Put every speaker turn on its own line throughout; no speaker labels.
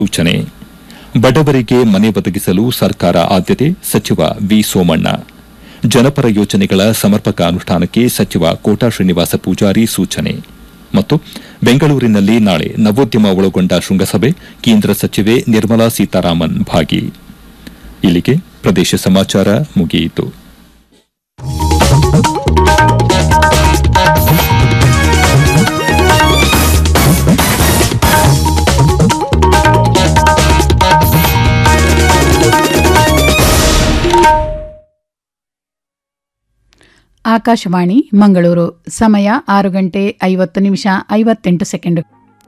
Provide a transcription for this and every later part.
ಸೂಚನೆ ಬಡವರಿಗೆ ಮನೆ ಒದಗಿಸಲು ಸರ್ಕಾರ ಆದ್ಯತೆ ಸಚಿವ ವಿ ಸೋಮಣ್ಣ ಜನಪರ ಯೋಜನೆಗಳ ಸಮರ್ಪಕ ಅನುಷ್ಠಾನಕ್ಕೆ ಸಚಿವ ಕೋಟಾ ಶ್ರೀನಿವಾಸ ಪೂಜಾರಿ ಸೂಚನೆ ಮತ್ತು ಬೆಂಗಳೂರಿನಲ್ಲಿ ನಾಳೆ ನವೋದ್ಯಮ ಒಳಗೊಂಡ ಶೃಂಗಸಭೆ ಕೇಂದ್ರ ಸಚಿವೆ ನಿರ್ಮಲಾ ಸೀತಾರಾಮನ್ ಭಾಗಿ ಇಲ್ಲಿಗೆ ಪ್ರದೇಶ ಸಮಾಚಾರ ಮುಗಿಯಿತು
ಆಕಾಶವಾಣಿ ಮಂಗಳೂರು ಸಮಯ ಆರು ಗಂಟೆ ಐವತ್ತು ನಿಮಿಷ ಐವತ್ತೆಂಟು ಸೆಕೆಂಡು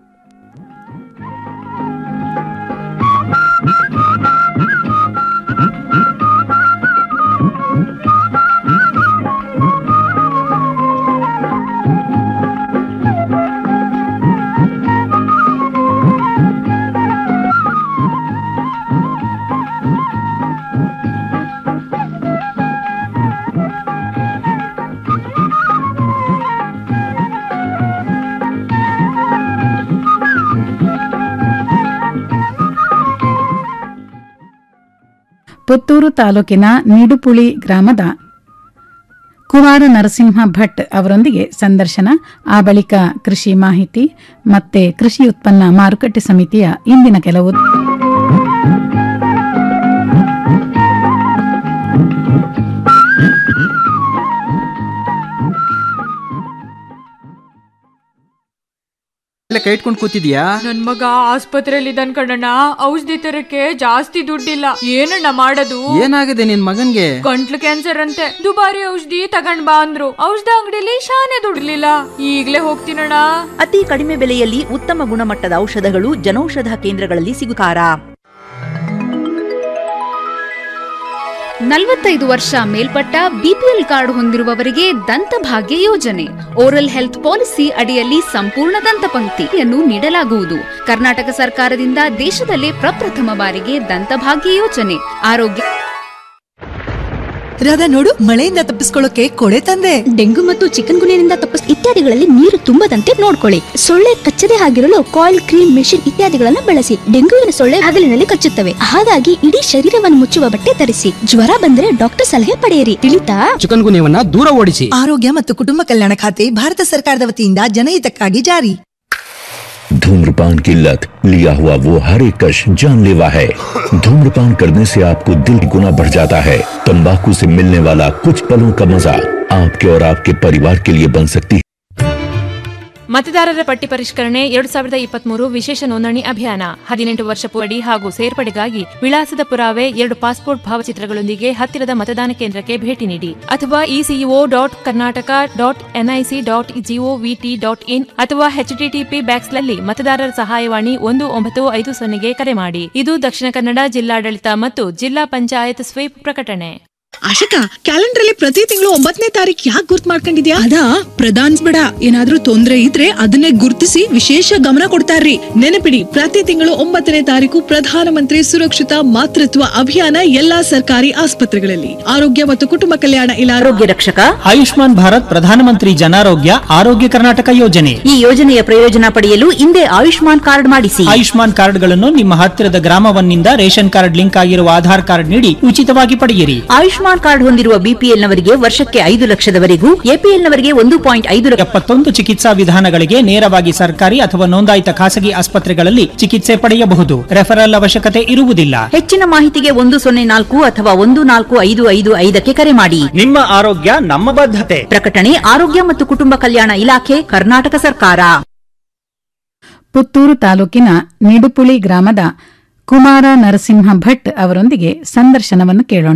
ಪುತ್ತೂರು ತಾಲೂಕಿನ ನಿಡುಪುಳಿ ಗ್ರಾಮದ ಕುಮಾರ ನರಸಿಂಹ ಭಟ್ ಅವರೊಂದಿಗೆ ಸಂದರ್ಶನ ಆ ಬಳಿಕ ಕೃಷಿ ಮಾಹಿತಿ ಮತ್ತೆ ಕೃಷಿ ಉತ್ಪನ್ನ ಮಾರುಕಟ್ಟೆ ಸಮಿತಿಯ ಇಂದಿನ ಕೆಲವು
ಎಲ್ಲ ಕೈ ಇಟ್ಕೊಂಡು ಕೂತಿದ್ಯಾ
ನನ್ ಮಗ ಆಸ್ಪತ್ರೆಯಲ್ಲಿ ಇದ್ದಾನ್ ಕಣಣ್ಣ ಔಷಧಿ ತರಕ್ಕೆ ಜಾಸ್ತಿ ದುಡ್ಡಿಲ್ಲ ಏನಣ್ಣ ಮಾಡೋದು
ಏನಾಗಿದೆ ನಿನ್ ಮಗನ್ಗೆ
ಗಂಟ್ಲು ಕ್ಯಾನ್ಸರ್ ಅಂತೆ ದುಬಾರಿ ಔಷಧಿ ತಗೊಂಡ್ ಬಾ ಅಂದ್ರು ಔಷಧ ಅಂಗಡಿಲಿ ಶಾನೆ ದುಡ್ಲಿಲ್ಲ ಈಗ್ಲೇ ಹೋಗ್ತೀನಣ್ಣ
ಅತಿ ಕಡಿಮೆ ಬೆಲೆಯಲ್ಲಿ ಉತ್ತಮ ಗುಣಮಟ್ಟದ ಔಷಧಗಳು ಜನೌಷಧ ಕೇಂದ್ರಗಳಲ್ಲಿ ಸಿಗುತ್ತಾರಾ
ನಲವತ್ತೈದು ವರ್ಷ ಮೇಲ್ಪಟ್ಟ ಬಿಪಿಎಲ್ ಕಾರ್ಡ್ ಹೊಂದಿರುವವರಿಗೆ ದಂತಭಾಗ್ಯ ಯೋಜನೆ ಓರಲ್ ಹೆಲ್ತ್ ಪಾಲಿಸಿ ಅಡಿಯಲ್ಲಿ ಸಂಪೂರ್ಣ ದಂತಪಂಕ್ತಿಯನ್ನು ನೀಡಲಾಗುವುದು ಕರ್ನಾಟಕ ಸರ್ಕಾರದಿಂದ ದೇಶದಲ್ಲೇ ಪ್ರಪ್ರಥಮ ಬಾರಿಗೆ ದಂತಭಾಗ್ಯ ಯೋಜನೆ ಆರೋಗ್ಯ
ರಾಧಾ ನೋಡು ಮಳೆಯಿಂದ ತಪ್ಪಿಸ್ಕೊಳ್ಳೋಕೆ ಕೊಡೆ ತಂದೆ
ಡೆಂಗು ಮತ್ತು ಚಿಕನ್ ಗುನಿಯಿಂದ ತಪ್ಪಿಸ್ ಇತ್ಯಾದಿಗಳಲ್ಲಿ ನೀರು ತುಂಬದಂತೆ ನೋಡ್ಕೊಳ್ಳಿ ಸೊಳ್ಳೆ ಕಚ್ಚದೆ ಆಗಿರಲು ಕಾಯಿಲ್ ಕ್ರೀಮ್ ಮೆಷಿನ್ ಇತ್ಯಾದಿಗಳನ್ನು ಬಳಸಿ ಡೆಂಗುವಿನ ಸೊಳ್ಳೆ ಹಗಲಿನಲ್ಲಿ ಕಚ್ಚುತ್ತವೆ ಹಾಗಾಗಿ ಇಡೀ ಶರೀರವನ್ನು ಮುಚ್ಚುವ ಬಟ್ಟೆ ಧರಿಸಿ ಜ್ವರ ಬಂದರೆ ಡಾಕ್ಟರ್ ಸಲಹೆ ಪಡೆಯಿರಿ ತಿಳಿತಾ
ಚಿಕನ್ ಗುನಿಯವನ್ನ ದೂರ ಓಡಿಸಿ
ಆರೋಗ್ಯ ಮತ್ತು ಕುಟುಂಬ ಕಲ್ಯಾಣ ಖಾತೆ ಭಾರತ ಸರ್ಕಾರದ ವತಿಯಿಂದ ಜನಹಿತಕ್ಕಾಗಿ ಜಾರಿ
धूम्रपान की लत लिया हुआ वो हर एक कश जानलेवा है धूम्रपान करने से आपको दिल गुना बढ़ जाता है तंबाकू से मिलने वाला कुछ पलों का मजा आपके और आपके परिवार के लिए बन सकती है
ಮತದಾರರ ಪಟ್ಟಿ ಪರಿಷ್ಕರಣೆ ಎರಡು ಸಾವಿರದ ಇಪ್ಪತ್ಮೂರು ವಿಶೇಷ ನೋಂದಣಿ ಅಭಿಯಾನ ಹದಿನೆಂಟು ವರ್ಷ ಪೂರ್ಡಿ ಹಾಗೂ ಸೇರ್ಪಡೆಗಾಗಿ ವಿಳಾಸದ ಪುರಾವೆ ಎರಡು ಪಾಸ್ಪೋರ್ಟ್ ಭಾವಚಿತ್ರಗಳೊಂದಿಗೆ ಹತ್ತಿರದ ಮತದಾನ ಕೇಂದ್ರಕ್ಕೆ ಭೇಟಿ ನೀಡಿ ಅಥವಾ ECO dot Karnataka dot NIC dot GOVT dot in ಅಥವಾ ಎಚ್ಡಿಟಿಪಿ ಬ್ಯಾಕ್ಸ್ನಲ್ಲಿ ಮತದಾರರ ಸಹಾಯವಾಣಿ ಒಂದು ಒಂಬತ್ತು ಐದು ಸೊನ್ನೆಗೆ ಕರೆ ಮಾಡಿ ಇದು ದಕ್ಷಿಣ ಕನ್ನಡ ಜಿಲ್ಲಾಡಳಿತ ಮತ್ತು ಜಿಲ್ಲಾ ಪಂಚಾಯತ್ ಸ್ವೀಪ್ ಪ್ರಕಟಣೆ
ಆಶಿಕಾ ಕ್ಯಾಲೆಂಡರ್ ಅಲ್ಲಿ ಪ್ರತಿ ತಿಂಗಳು ಒಂಬತ್ತನೇ ತಾರೀಕು ಯಾಕೆ ಗುರ್ತ್ ಮಾಡ್ಕೊಂಡಿದ್ಯಾ ಅದಾ ಪ್ರಧಾನ್ ಬೇಡ ಏನಾದ್ರೂ ತೊಂದ್ರೆ ಇದ್ರೆ ಅದನ್ನೇ ಗುರ್ತಿಸಿ ವಿಶೇಷ ಗಮನ ಕೊಡ್ತಾರ್ರಿ ನೆನಪಿಡಿ ಪ್ರತಿ ತಿಂಗಳು ಒಂಬತ್ತನೇ ತಾರೀಕು ಪ್ರಧಾನಮಂತ್ರಿ ಸುರಕ್ಷಿತ ಮಾತೃತ್ವ ಅಭಿಯಾನ ಎಲ್ಲಾ ಸರ್ಕಾರಿ ಆಸ್ಪತ್ರೆಗಳಲ್ಲಿ ಆರೋಗ್ಯ ಮತ್ತು ಕುಟುಂಬ ಕಲ್ಯಾಣ ಇಲಾಖೆ
ಆರೋಗ್ಯ ರಕ್ಷಕ
ಆಯುಷ್ಮಾನ್ ಭಾರತ್ ಪ್ರಧಾನಮಂತ್ರಿ ಜನಾರೋಗ್ಯ ಆರೋಗ್ಯ ಕರ್ನಾಟಕ ಯೋಜನೆ
ಈ ಯೋಜನೆಯ ಪ್ರಯೋಜನ ಪಡೆಯಲು ಹಿಂದೆ ಆಯುಷ್ಮಾನ್ ಕಾರ್ಡ್ ಮಾಡಿಸಿ
ಆಯುಷ್ಮಾನ್ ಕಾರ್ಡ್ಗಳನ್ನು ನಿಮ್ಮ ಹತ್ತಿರದ ಗ್ರಾಮವನ್ನಿಂದ ರೇಷನ್ ಕಾರ್ಡ್ ಲಿಂಕ್ ಆಗಿರುವ ಆಧಾರ್ ಕಾರ್ಡ್ ನೀಡಿ ಉಚಿತವಾಗಿ ಪಡೆಯಿರಿ
ಆಯುಷ್ಮಾನ್ ಕಾರ್ಡ್ ಹೊಂದಿರುವ ಬಿಪಿಎಲ್ ನವರಿಗೆ ವರ್ಷಕ್ಕೆ ಐದು ಲಕ್ಷದವರೆಗೂ ಎಪಿಎಲ್ ನವರಿಗೆ ಒಂದು ಪಾಯಿಂಟ್ ಐದು ಲಕ್ಷ
ಎಪ್ಪತ್ತೊಂದು ಚಿಕಿತ್ಸಾ ವಿಧಾನಗಳಿಗೆ ನೇರವಾಗಿ ಸರ್ಕಾರಿ ಅಥವಾ ನೋಂದಾಯಿತ ಖಾಸಗಿ ಆಸ್ಪತ್ರೆಗಳಲ್ಲಿ ಚಿಕಿತ್ಸೆ ಪಡೆಯಬಹುದು ರೆಫರಲ್ ಅವಶ್ಯಕತೆ ಇರುವುದಿಲ್ಲ
ಹೆಚ್ಚಿನ ಮಾಹಿತಿಗೆ ಒಂದು ಸೊನ್ನೆ ನಾಲ್ಕು ಅಥವಾ ಒಂದು ನಾಲ್ಕು ಐದು ಐದು ಐದಕ್ಕೆ ಕರೆ ಮಾಡಿ
ನಿಮ್ಮ ಆರೋಗ್ಯ ನಮ್ಮ ಬದ್ಧತೆ
ಪ್ರಕಟಣೆ ಆರೋಗ್ಯ ಮತ್ತು ಕುಟುಂಬ ಕಲ್ಯಾಣ ಇಲಾಖೆ ಕರ್ನಾಟಕ ಸರ್ಕಾರ
ಪುತ್ತೂರು ತಾಲೂಕಿನ ನಿಡುಪುಳಿ ಗ್ರಾಮದ ಕುಮಾರ ನರಸಿಂಹ ಭಟ್ ಅವರೊಂದಿಗೆ ಸಂದರ್ಶನವನ್ನು ಕೇಳೋಣ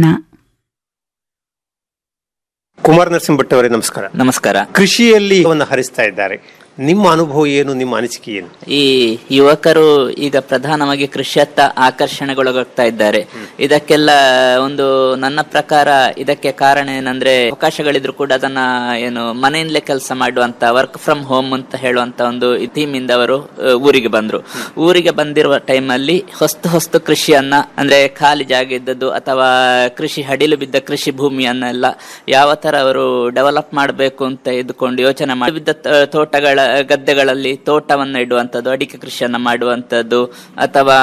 ಕುಮಾರ್ ನರಸಿಂಹ ಭಟ್ ಅವರೇ ನಮಸ್ಕಾರ
ನಮಸ್ಕಾರ
ಕೃಷಿಯಲ್ಲಿ ಒಂದು ಹರಿಸ್ತಾ ಇದ್ದಾರೆ ನಿಮ್ಮ ಅನುಭವ ಏನು ನಿಮ್ಮ ಅನಿಸಿಕೆ ಏನು
ಈ ಯುವಕರು ಈಗ ಪ್ರಧಾನವಾಗಿ ಕೃಷಿಯತ್ತ ಆಕರ್ಷಣೆಗೊಳಗಾಗ್ತಾ ಇದ್ದಾರೆ ಇದಕ್ಕೆಲ್ಲ ಒಂದು ನನ್ನ ಪ್ರಕಾರ ಇದಕ್ಕೆ ಕಾರಣ ಏನಂದ್ರೆ ಅವಕಾಶಗಳಿದ್ರು ಕೂಡ ಅದನ್ನ ಏನು ಮನೆಯಿಂದಲೇ ಕೆಲಸ ಮಾಡುವಂತ ವರ್ಕ್ ಫ್ರಮ್ ಹೋಮ್ ಅಂತ ಹೇಳುವಂತ ಒಂದು ಥೀಮ್ ಇಂದ ಅವರು ಆ, ಊರಿಗೆ ಬಂದ್ರು ಊರಿಗೆ ಬಂದಿರುವ ಟೈಮ್ ಅಲ್ಲಿ ಹೊಸ್ತು ಹೊಸ್ತು ಕೃಷಿಯನ್ನ ಅಂದ್ರೆ ಖಾಲಿ ಜಾಗ ಇದ್ದದ್ದು ಅಥವಾ ಕೃಷಿ ಹಡಿಲು ಬಿದ್ದ ಕೃಷಿ ಭೂಮಿಯನ್ನೆಲ್ಲ ಯಾವ ತರ ಅವರು ಡೆವಲಪ್ ಮಾಡಬೇಕು ಅಂತ ಇದ್ಕೊಂಡು ಯೋಚನೆ ಮಾಡಿ ಬಿದ್ದ ತ- ತೋಟಗಳ ಗದ್ದೆಗಳಲ್ಲಿ ತೋಟವನ್ನು ಇಡುವಂತದ್ದು ಅಡಿಕೆ ಕೃಷಿಯನ್ನ ಮಾಡುವಂತದ್ದು ಅಥವಾ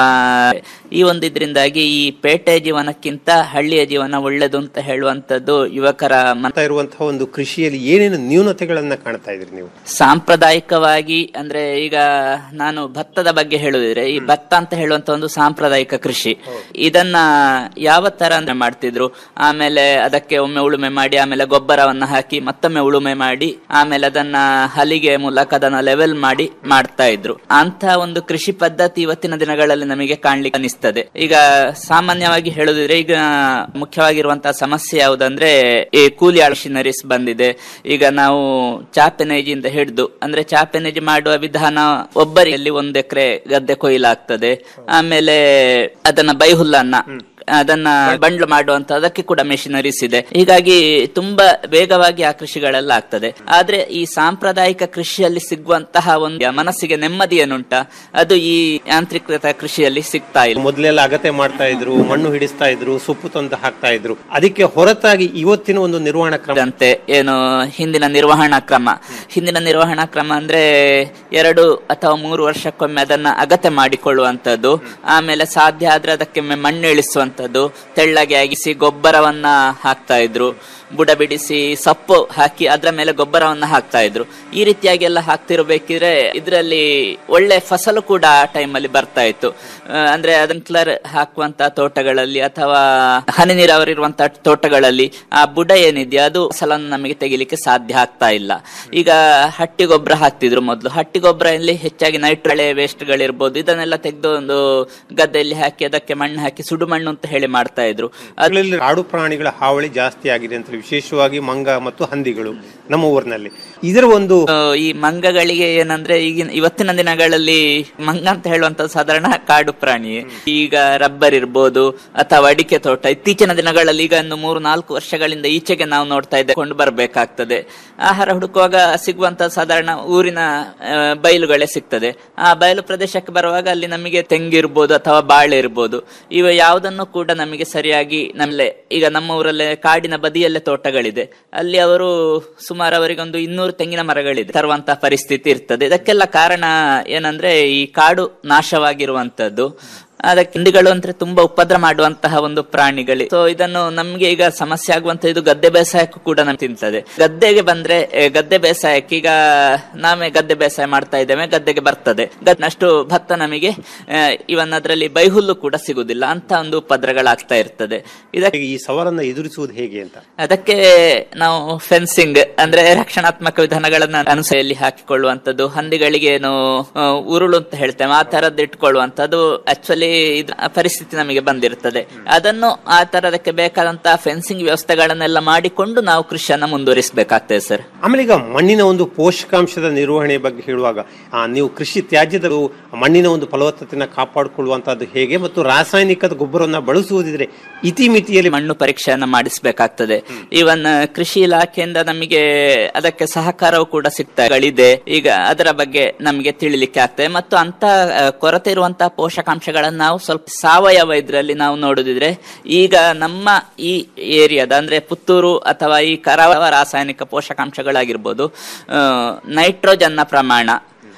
ಈ ಒಂದು ಇದರಿಂದಾಗಿ ಈ ಪೇಟೆ ಜೀವನಕ್ಕಿಂತ ಹಳ್ಳಿಯ ಜೀವನ ಒಳ್ಳೆದು ಅಂತ ಹೇಳುವಂತದ್ದು ಯುವಕರ ಮನ
ಮಾಡ್ತಾ ಇರುವಂತಹ ಒಂದು ಕೃಷಿಯಲ್ಲಿ ಏನೇನು ನ್ಯೂನತೆಗಳನ್ನ ಕಾಣ್ತಾ ಇದ್ರಿ ನೀವು
ಸಾಂಪ್ರದಾಯಿಕವಾಗಿ ಅಂದ್ರೆ ಈಗ ನಾನು ಭತ್ತದ ಬಗ್ಗೆ ಹೇಳುದಿದ್ರೆ ಈ ಭತ್ತ ಅಂತ ಹೇಳುವಂತ ಒಂದು ಸಾಂಪ್ರದಾಯಿಕ ಕೃಷಿ ಇದನ್ನ ಯಾವ ತರ ಅಂದ್ರೆ ಮಾಡ್ತಿದ್ರು ಆಮೇಲೆ ಅದಕ್ಕೆ ಒಮ್ಮೆ ಉಳುಮೆ ಮಾಡಿ ಆಮೇಲೆ ಗೊಬ್ಬರವನ್ನ ಹಾಕಿ ಮತ್ತೊಮ್ಮೆ ಉಳುಮೆ ಮಾಡಿ ಆಮೇಲೆ ಅದನ್ನ ಹಲಿಗೆ ಮೂಲಕ ಅದನ್ನ ಲೆವೆಲ್ ಮಾಡಿ ಮಾಡ್ತಾ ಇದ್ರು ಅಂತ ಒಂದು ಕೃಷಿ ಪದ್ಧತಿ ಇವತ್ತಿನ ದಿನಗಳಲ್ಲಿ ನಮಗೆ ಕಾಣ್ಲಿಕ್ಕೆ ಅನಿಸ್ತದೆ ಈಗ ಸಾಮಾನ್ಯವಾಗಿ ಹೇಳುದಿದ್ರೆ ಈಗ ಮುಖ್ಯವಾಗಿರುವಂತಹ ಸಮಸ್ಯೆ ಯಾವುದಂದ್ರೆ ಈ ಕೂಲಿ ಆಳ್ಸಿನರೀಸ್ ಬಂದಿದೆ ಈಗ ನಾವು ಚಾಪೆನೇಜಿಂದ ಹಿಡಿದು ಅಂದ್ರೆ ಚಾಪೆನೇಜಿ ಮಾಡುವ ವಿಧಾನ ಒಬ್ಬರಲ್ಲಿ ಒಂದು ಎಕರೆ ಗದ್ದೆ ಕೊಯ್ಲಾಗ್ತದೆ ಆಮೇಲೆ ಅದನ್ನ ಬೈಹುಲ್ಲನ್ನ ಅದನ್ನ ಬಂಡ್ಲು ಮಾಡುವಂತ ಅದಕ್ಕೆ ಕೂಡ ಮೆಷಿನರೀಸ್ ಇದೆ ಹೀಗಾಗಿ ತುಂಬಾ ವೇಗವಾಗಿ ಆ ಕೃಷಿಗಳೆಲ್ಲ ಆಗ್ತದೆ ಆದ್ರೆ ಈ ಸಾಂಪ್ರದಾಯಿಕ ಕೃಷಿಯಲ್ಲಿ ಸಿಗುವಂತಹ ಒಂದು ಮನಸ್ಸಿಗೆ ನೆಮ್ಮದಿ ಏನುಂಟ ಅದು ಈ ಯಾಂತ್ರಿಕೃತ ಕೃಷಿಯಲ್ಲಿ ಸಿಗ್ತಾ ಇಲ್ಲ
ಮೊದಲೆಲ್ಲ ಅಗತೆ ಮಾಡ್ತಾ ಇದ್ರು ಮಣ್ಣು ಹಿಡಿಸ್ತಾ ಇದ್ರು ಸೊಪ್ಪು ತಂದು ಹಾಕ್ತಾ ಇದ್ರು ಅದಕ್ಕೆ ಹೊರತಾಗಿ ಇವತ್ತಿನ ಒಂದು ನಿರ್ವಹಣಾ ಕ್ರಮ
ಅಂತೆ ಏನು ಹಿಂದಿನ ನಿರ್ವಹಣಾ ಕ್ರಮ ಹಿಂದಿನ ನಿರ್ವಹಣಾ ಕ್ರಮ ಅಂದ್ರೆ ಎರಡು ಅಥವಾ ಮೂರು ವರ್ಷಕ್ಕೊಮ್ಮೆ ಅದನ್ನ ಅಗತ್ಯ ಮಾಡಿಕೊಳ್ಳುವಂತದ್ದು ಆಮೇಲೆ ಸಾಧ್ಯ ಆದ್ರೆ ಅದಕ್ಕೆ ಒಮ್ಮೆ ಮಣ್ಣು ಇಳಿಸುವಂತದ್ದು ತೆಳ್ಳಗೆ ಆಗಿಸಿ ಗೊಬ್ಬರವನ್ನ ಹಾಕ್ತಾ ಇದ್ರು ಬುಡ ಬಿಡಿಸಿ ಸೊಪ್ಪು ಹಾಕಿ ಅದ್ರ ಮೇಲೆ ಗೊಬ್ಬರವನ್ನ ಹಾಕ್ತಾ ಇದ್ರು ಈ ರೀತಿಯಾಗಿ ಎಲ್ಲ ಹಾಕ್ತಿರ್ಬೇಕಿದ್ರೆ ಇದರಲ್ಲಿ ಒಳ್ಳೆ ಫಸಲು ಕೂಡ ಆ ಟೈಮಲ್ಲಿ ಬರ್ತಾ ಇತ್ತು ಆ, ಅಂದ್ರೆ ಅದನ್ಕ್ಲರ್ ಹಾಕುವಂತ ತೋಟಗಳಲ್ಲಿ ಅಥವಾ ಹನಿ ನೀರಾವರಿ ಇರುವಂತ ತೋಟಗಳಲ್ಲಿ ಆ ಬುಡ ಏನಿದೆಯಾ ಅದು ಫಸಲನ್ನು ನಮಗೆ ತೆಗಿಲಿಕ್ಕೆ ಸಾಧ್ಯ ಆಗ್ತಾ ಇಲ್ಲ ಈಗ ಹಟ್ಟಿ ಗೊಬ್ಬರ ಹಾಕ್ತಿದ್ರು ಮೊದಲು ಹಟ್ಟಿ ಗೊಬ್ಬರಲ್ಲಿ ಹೆಚ್ಚಾಗಿ ನೈಟ್ರಳೆ ವೇಸ್ಟ್ ಗಳಿರ್ಬೋದು ಇದನ್ನೆಲ್ಲ ತೆಗೆದು ಒಂದು ಗದ್ದೆಯಲ್ಲಿ ಹಾಕಿ ಅದಕ್ಕೆ ಮಣ್ಣು ಹಾಕಿ ಸುಡು ಮಣ್ಣು ಅಂತ ಹೇಳಿ ಮಾಡ್ತಾ ಇದ್ರು
ಅದರಲ್ಲಿ ಕಾಡು ಪ್ರಾಣಿಗಳ ಹಾವಳಿ ಜಾಸ್ತಿ ಆಗಿದೆ ಅಂತ ವಿಶೇಷವಾಗಿ ಮಂಗ ಮತ್ತು ಹಂದಿಗಳು ನಮ್ಮ ಊರಿನಲ್ಲಿ ಇದರ ಒಂದು
ಆ, ಈ ಮಂಗಗಳಿಗೆ ಏನಂದ್ರೆ ಈಗಿನ ಇವತ್ತಿನ ದಿನಗಳಲ್ಲಿ ಮಂಗ ಅಂತ ಹೇಳುವಂತ ಸಾಧಾರಣ ಕಾಡು ಪ್ರಾಣಿ ಈಗ ರಬ್ಬರ್ ಇರ್ಬೋದು ಅಥವಾ ಅಡಿಕೆ ತೋಟ ಇತ್ತೀಚಿನ ದಿನಗಳಲ್ಲಿ ಈಗ ಒಂದು ಮೂರು ನಾಲ್ಕು ವರ್ಷಗಳಿಂದ ಈಚೆಗೆ ನಾವು ನೋಡ್ತಾ ಇದ್ದೆ ಕೊಂಡು ಬರಬೇಕಾಗ್ತದೆ ಆಹಾರ ಹುಡುಕುವಾಗ ಸಿಗುವಂತ ಸಾಧಾರಣ ಊರಿನ ಆ, ಬಯಲುಗಳೇ ಸಿಗ್ತದೆ ಆ ಬಯಲು ಪ್ರದೇಶಕ್ಕೆ ಬರುವಾಗ ಅಲ್ಲಿ ನಮಗೆ ತೆಂಗಿರ್ಬೋದು ಅಥವಾ ಬಾಳೆ ಇರ್ಬೋದು ಇವ ಯಾವುದನ್ನು ಕೂಡ ನಮಗೆ ಸರಿಯಾಗಿ ನಮ್ಮಲ್ಲೇ ಈಗ ನಮ್ಮ ಊರಲ್ಲೇ ಕಾಡಿನ ಬದಿಯಲ್ಲೇ ತೋಟಗಳಿದೆ ಅಲ್ಲಿ ಅವರು ಸುಮಾರು ಅವರಿಗೊಂದು ಇನ್ನೂರು ತೆಂಗಿನ ಮರಗಳಿದೆ ತರುವಂತ ಪರಿಸ್ಥಿತಿ ಇರ್ತದೆ ಇದಕ್ಕೆಲ್ಲ ಕಾರಣ ಏನಂದ್ರೆ ಈ ಕಾಡು ನಾಶವಾಗಿರುವಂತದ್ದು ಅದಕ್ಕೆ ಹಿಂಡಿಗಳು ಅಂದ್ರೆ ತುಂಬಾ ಉಪದ್ರ ಮಾಡುವಂತಹ ಒಂದು ಪ್ರಾಣಿಗಳು ಸೊ ಇದನ್ನು ನಮ್ಗೆ ಈಗ ಸಮಸ್ಯೆ ಆಗುವಂತ ಇದು ಗದ್ದೆ ಬೇಸಾಯಕ್ಕೂ ಕೂಡ ನಮ್ಗೆ ತಿಂತದೆ ಗದ್ದೆಗೆ ಬಂದ್ರೆ ಏ, ಗದ್ದೆ ಬೇಸಾಯಕ್ಕೆ ಈಗ ನಾವೇ ಗದ್ದೆ ಬೇಸಾಯ ಮಾಡ್ತಾ ಇದ್ದೇವೆ ಗದ್ದೆಗೆ ಬರ್ತದೆ ಅಷ್ಟು ಭತ್ತ ನಮಗೆ ಇವನ್ ಅದರಲ್ಲಿ ಬೈಹುಲ್ಲು ಕೂಡ ಸಿಗುದಿಲ್ಲ ಅಂತ ಒಂದು ಉಪದ್ರಗಳಾಗ್ತಾ ಇರ್ತದೆ ಇದಕ್ಕೆ
ಈ ಸವಾಲನ್ನ ಎದುರಿಸುವುದು ಹೇಗೆ ಅಂತ
ಅದಕ್ಕೆ ನಾವು ಫೆನ್ಸಿಂಗ್ ಅಂದ್ರೆ ರಕ್ಷಣಾತ್ಮಕ ವಿಧಾನಗಳನ್ನ ಅನುಸರಿಯಲ್ಲಿ ಹಾಕಿಕೊಳ್ಳುವಂತದ್ದು ಹಂದಿಗಳಿಗೆ ಏನು ಆ, ಉರುಳು ಅಂತ ಹೇಳ್ತೇವೆ ಆ ತರದ್ದು ಇಟ್ಕೊಳ್ಳುವಂತದ್ದು ಆಕ್ಚುಲಿ ಪರಿಸ್ಥಿತಿ ನಮಗೆ ಬಂದಿರ್ತದೆ ಅದನ್ನು ಆ ತರದಕ್ಕೆ ಬೇಕಾದಂತಹ ಫೆನ್ಸಿಂಗ್ ವ್ಯವಸ್ಥೆಗಳನ್ನೆಲ್ಲ ಮಾಡಿಕೊಂಡು ನಾವು ಕೃಷಿಯನ್ನ ಮುಂದುವರಿಸಬೇಕಾಗ್ತದೆ ಸರ್
ಆಮೇಲೆ ಈಗ ಮಣ್ಣಿನ ಒಂದು ಪೋಷಕಾಂಶದ ನಿರ್ವಹಣೆ ಬಗ್ಗೆ ಹೇಳುವಾಗ ಆ, ನೀವು ಕೃಷಿ ತ್ಯಾಜ್ಯದ ಮಣ್ಣಿನ ಒಂದು ಫಲವತ್ತತೆನ ಕಾಪಾಡಿಕೊಳ್ಳುವಂತಹದ್ದು ಹೇಗೆ ಮತ್ತು ರಾಸಾಯನಿಕದ ಗೊಬ್ಬರವನ್ನ ಬಳಸುವುದಿದ್ರೆ ಇತಿಮಿತಿಯಲ್ಲಿ
ಮಣ್ಣು ಪರೀಕ್ಷೆಯನ್ನ ಮಾಡಿಸಬೇಕಾಗ್ತದೆ ಇವನ್ ಕೃಷಿ ಇಲಾಖೆಯಿಂದ ನಮಗೆ ಅದಕ್ಕೆ ಸಹಕಾರವು ಕೂಡ ಸಿಗ್ತಾಗಳಿದೆ ಈಗ ಅದರ ಬಗ್ಗೆ ನಮಗೆ ತಿಳಿಲಿಕ್ಕೆ ಆಗ್ತದೆ ಮತ್ತು ಅಂತ ಆ, ಕೊರತೆ ಇರುವಂತಹ ಪೋಷಕಾಂಶಗಳನ್ನು ನಾವು ಸ್ವಲ್ಪ ಸಾವಯವ ಇದ್ರಲ್ಲಿ ನಾವು ನೋಡುದಿದ್ರೆ ಈಗ ನಮ್ಮ ಈ ಏರಿಯಾದ ಅಂದ್ರೆ ಪುತ್ತೂರು ಅಥವಾ ಈ ಕರಾವಳ ರಾಸಾಯನಿಕ ಪೋಷಕಾಂಶಗಳಾಗಿರ್ಬೋದು ಆ, ನೈಟ್ರೋಜನ್ನ ಪ್ರಮಾಣ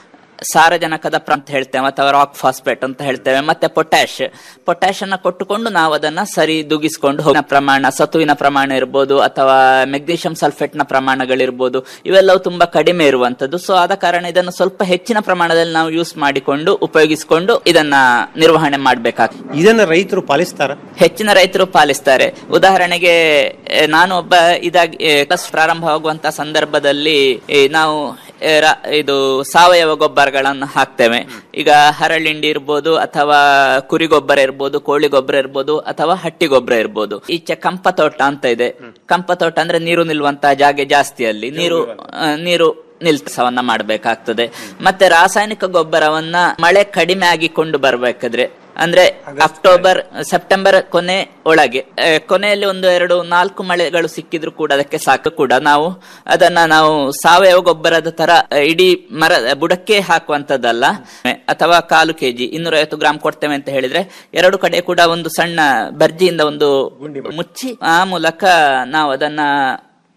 ಸಾರಜನಕದ ಪ್ರ ಅಂತ ಹೇಳ್ತೇವೆ ಅಥವಾ ರಾಕ್ ಫಾಸ್ಫೇಟ್ ಅಂತ ಹೇಳ್ತೇವೆ ಮತ್ತೆ ಪೊಟ್ಯಾಶ್ ಪೊಟ್ಯಾಶ್ ಅನ್ನ ಕೊಟ್ಟುಕೊಂಡು ನಾವು ಅದನ್ನ ಸರಿ ದುಗಿಸ್ಕೊಂಡು ಹೋಗಿನ ಪ್ರಮಾಣ ಸತುವಿನ ಪ್ರಮಾಣ ಇರ್ಬೋದು ಅಥವಾ ಮೆಗ್ನೀಷಿಯಂ ಸಲ್ಫೇಟ್ ನ ಪ್ರಮಾಣಗಳಿರ್ಬೋದು ಇವೆಲ್ಲವೂ ತುಂಬಾ ಕಡಿಮೆ ಇರುವಂತದ್ದು ಸೊ ಆದ ಕಾರಣ ಇದನ್ನು ಸ್ವಲ್ಪ ಹೆಚ್ಚಿನ ಪ್ರಮಾಣದಲ್ಲಿ ನಾವು ಯೂಸ್ ಮಾಡಿಕೊಂಡು ಉಪಯೋಗಿಸಿಕೊಂಡು ಇದನ್ನ ನಿರ್ವಹಣೆ ಮಾಡಬೇಕಾಗ್ತದೆ
ಇದನ್ನ ರೈತರು ಪಾಲಿಸ್ತಾರ
ಹೆಚ್ಚಿನ ರೈತರು ಪಾಲಿಸ್ತಾರೆ ಉದಾಹರಣೆಗೆ ಎ, ನಾನು ಒಬ್ಬ ಇದಾಗಿ ಎ, ಕ್ಲಾಸ್ ಪ್ರಾರಂಭವಾಗುವಂತ ಸಂದರ್ಭದಲ್ಲಿ ಎ, ನಾವು ಎ, ರ- ಇದು ಸಾವಯವ ಗೊಬ್ಬರಗಳನ್ನು ಹಾಕ್ತೇವೆ ಈಗ ಹರಳಿಂಡಿ ಇರ್ಬೋದು ಅಥವಾ ಕುರಿ ಗೊಬ್ಬರ ಇರ್ಬೋದು ಕೋಳಿ ಗೊಬ್ಬರ ಇರ್ಬೋದು ಅಥವಾ ಹಟ್ಟಿ ಗೊಬ್ಬರ ಇರ್ಬೋದು ಈಚೆ ಕಂಪ ತೋಟ ಅಂತ ಇದೆ ಕಂಪ ತೋಟ ಅಂದ್ರೆ ನೀರು ನಿಲ್ಲುವಂತಹ ಜಾಗ ಜಾಸ್ತಿ ಅಲ್ಲಿ ನೀರು ಆ, ನೀರು ನಿಲ್ಸವನ್ನ ಮಾಡಬೇಕಾಗ್ತದೆ ಮತ್ತೆ ರಾಸಾಯನಿಕ ಗೊಬ್ಬರವನ್ನ ಮಳೆ ಕಡಿಮೆ ಆಗಿಕೊಂಡು ಬರ್ಬೇಕಾದ್ರೆ ಅಂದ್ರೆ ಅಕ್ಟೋಬರ್ ಸೆಪ್ಟೆಂಬರ್ ಕೊನೆ ಒಳಗೆ ಆ, ಕೊನೆಯಲ್ಲಿ ಒಂದು ಎರಡು ನಾಲ್ಕು ಮಳೆಗಳು ಸಿಕ್ಕಿದ್ರು ಕೂಡ ಅದಕ್ಕೆ ಸಾಕು ಕೂಡ ನಾವು ಅದನ್ನ ನಾವು ಸಾವಯವ ಗೊಬ್ಬರದ ತರ ಆ, ಇಡೀ ಮರ ಬುಡಕ್ಕೆ ಹಾಕುವಂತದ್ದಲ್ಲ ಅಥವಾ ಕಾಲು ಕೆಜಿ ಇನ್ನೂರೈವತ್ತು ಗ್ರಾಂ ಕೊಡ್ತೇವೆ ಅಂತ ಹೇಳಿದ್ರೆ ಎರಡು ಕಡೆ ಕೂಡ ಒಂದು ಸಣ್ಣ ಬರ್ಜಿಯಿಂದ ಒಂದು ಮುಚ್ಚಿ ಆ ಮೂಲಕ ನಾವು ಅದನ್ನ